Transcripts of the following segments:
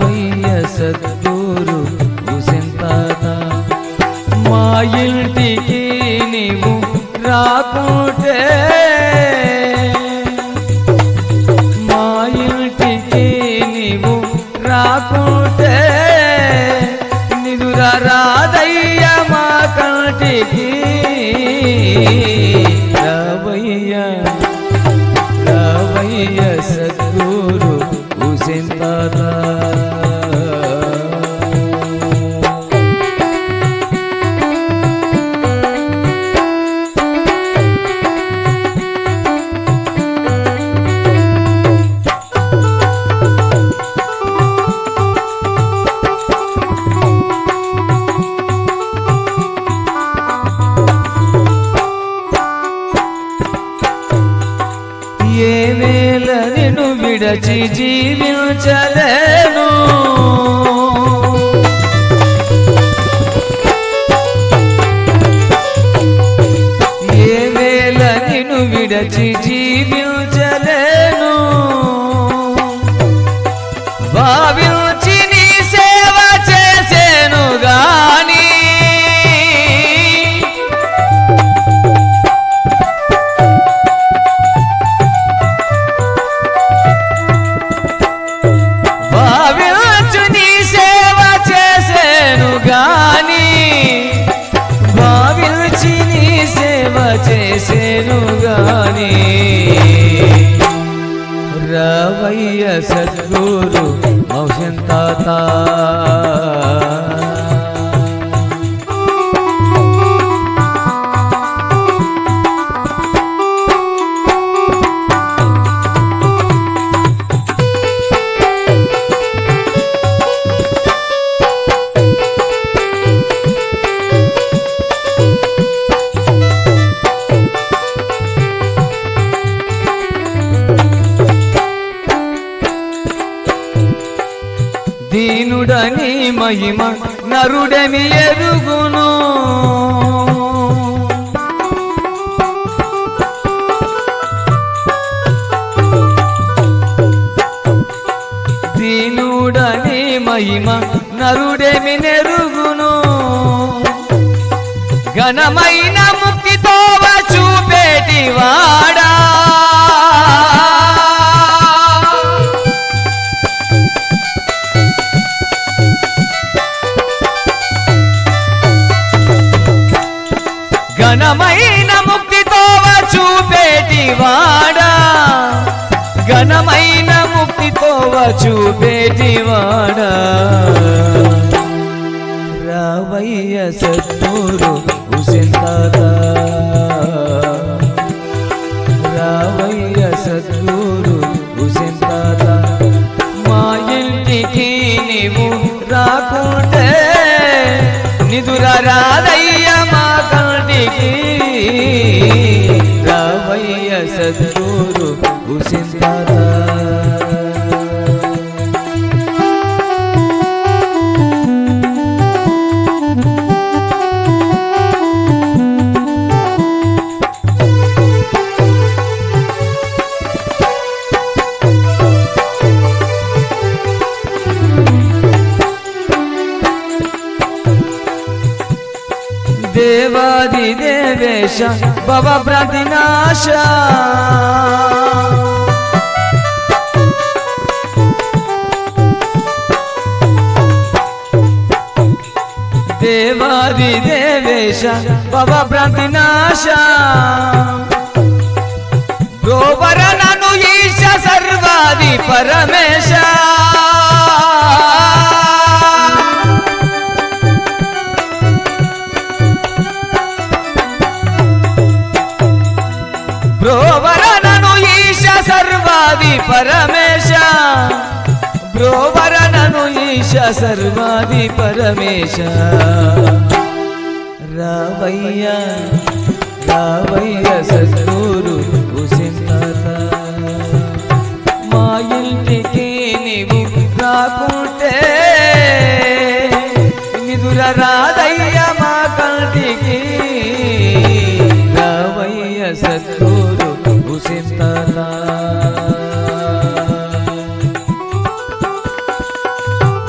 రావయ్య సద్గురు హుసేంతాత మా ఇంటికి నీవు రాకుంటే మా ఇంటికి నీవు రాకుంటే నిదుర రాదయ్య మా కంటికి రావయ్య రావయ్య సద్గురు హుసేంతాత ఏ వేళ నిన్ను విడచి జీవించలేను ఏ వేళ నిన్ను విడచి జీవించలేను భావించి నీ సేవ చేసేను గాని భావించు నీ సేవ చేసేను గాని భావించి నీ సేవ చేసేను గాని రవయ్య సద్గురు మౌషన్ తాత దీనుడని మహిమ నరుడమి ఎరుగును దీనుడని మహిమ నరుడేమి నెరుగును ఘనమైన ముక్తితో చూపేటి వాడా ఘనమైన ముక్తితో చూపేటి వాడా ఘనమైన ముక్తితో చూపేటి వాడా రావయ్య సద్గురు హుసేన్ తాత రావయ్య సద్గురు హుసేన్ తాత మా ఇంటికి నీవు రాకుంటే నిదుర రాదయ్య మా కంటికి రావయ్య సద్గురు హుసేన్ తాత దేవాది దేవేశ భవ ప్రతినాశ దేవాది దేవేశ భవ ప్రతినాశ గోవర నను ఈశ సర్వాది పరమేశ బ్రోవరనను ఈశ సర్వాది పరమేశ బ్రోవరనను ఈశ సర్వాది పరమేశ రావయ్య రావయ్య సద్గురు హుసింతాత మా ఇంటికి నీవు రాకుంటే నిదుర రాదయ్య మా కంటికి రావయ్య సద్గురు హుసింతాత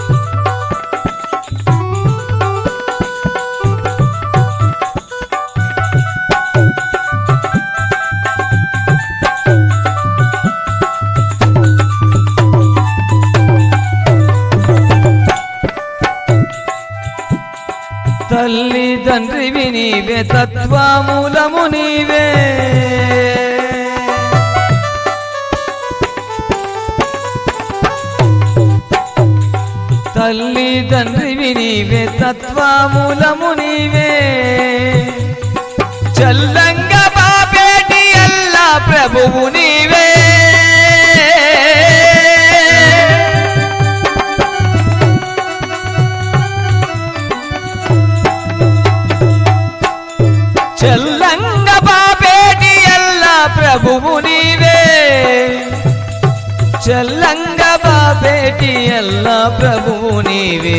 తల్లి తండ్రివి నీవే తత్వమూలము నీవే తల్లి తండ్రివి నీవే తత్వమూలము నీవే చల్లంగా బాబేటి ఎల్లా ప్రభువు నీవే చల్లంగ బాబేటి ఎల్లా ప్రభువు నీవే చల్లంగ బాబేటి ఎల్లా ప్రభువు నీవే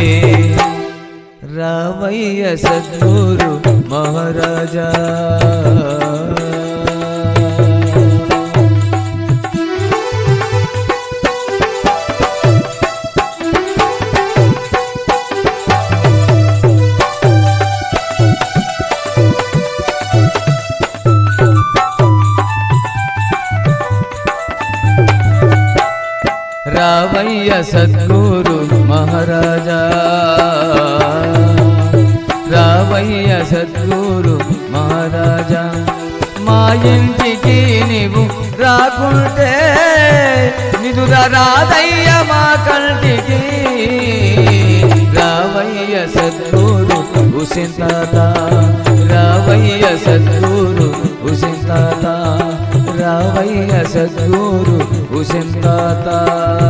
రావయ్య సద్గురు మహారాజా రావయ్య సద్గురు మహారాజా రావయ్య సద్గురు మహారాజా మా ఇంటికి నీవు రాకుంటే నిదుర రాదయ్య మా కంటికి రావయ్య సద్గురు హుసేన్ తాత రావయ్య సద్గురు హుసేన్ తాత రావయ్య సద్గురు హుసేన్ తాత